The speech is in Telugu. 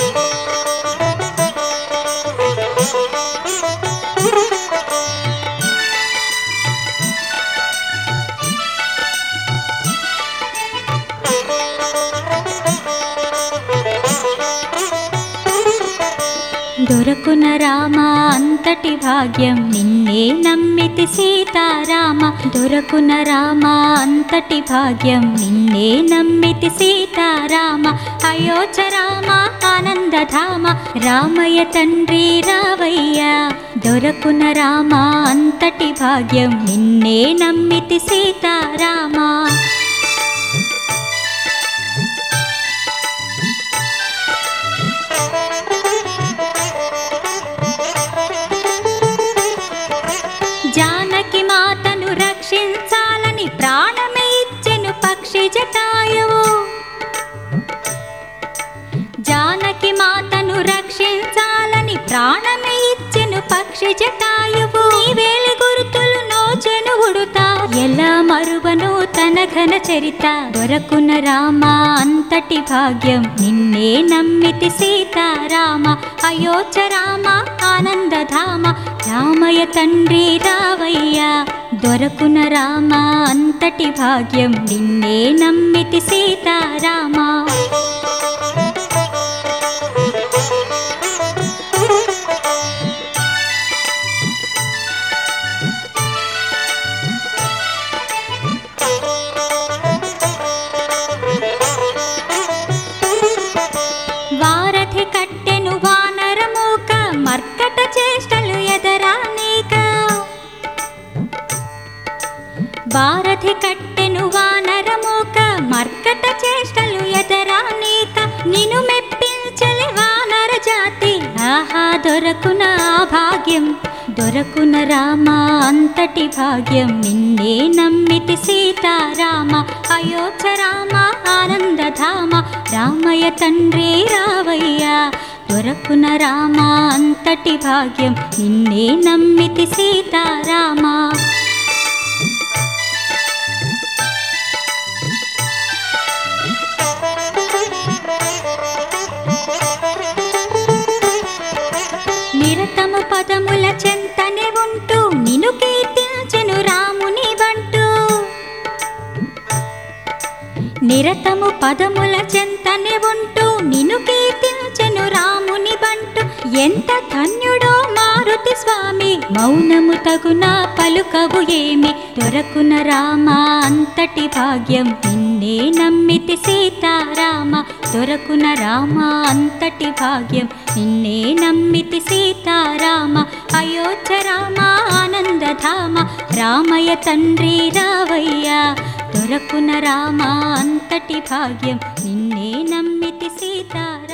దొరకున రామ అంతటి భాగ్యం నిన్నే నమ్మితి సీతారామ దొరకున రామ అంతటి భాగ్యం నిన్నే నమ్మితి సీతారామ అయోచ రామ ఆనందధామ రామయ్య తండ్రి రావయ్య దొరకున రామ అంతటి భాగ్యం నిన్నే నమ్మితి సీతారామ జానకి మాతను రక్షించాలని ప్రాణమే ఇచ్చెను పక్షి జటాయువు జానకి మాతను రక్షించాలని ప్రాణమే ఇచ్చెను పక్షి జటాయువు నీ వేలి గుర్తులు నోచెను ఉడుతా ఎలా మరువను తన ఘన చరిత దొరకున రామ అంతటి భాగ్యం నిన్నే నమ్మితి సీతారామ అయోచ రామ ఆనందధామ రామయ్య తండ్రి రావయ్య దొరకున రామ అంతటి భాగ్యం నిన్నే నమ్మితి సీతారామ వారధి కట్టెను వానరమూక మర్కట చేష్టలు ఎదరా నీక వారధి కట్టెను వానరమూక మర్కట చేష్టలు ఎదరా నీక నిను మెప్పించలి వానర జాతి ఆహా దొరకున ఆ భాగ్యం దొరకున రామ అంతటి భాగ్యం నిన్నే నమ్మితి సీతారామ అయోచ రామ ఆనందధామ రామయ్య తండ్రి రావయ్య దొరకున రామ అంతటి భాగ్యం నిన్నే నమ్మితి సీతారామ నిరతము పదముల చెంతనే ఉంటూ నిను కీర్తించెను రాముని బంటూ నిరతము పదముల చెంతనే ఉంటూ నిను కీర్తించెను రాముని బంటు ఎంత ధన్యుడో మారుతి స్వామి మౌనము తగున పలుకవు ఏమి దొరకున రామ అంతటి భాగ్యం నిన్నే నమ్మితి సీతారామ దొరకున రామ అంతటి భాగ్యం నిన్నే నమ్మితి సీతారామ అయోధ్య రామ ఆనందధామ రామయ్య తండ్రి రావయ్య దొరకున రామ అంతటి భాగ్యం నిన్నే నమ్మితి సీతారామ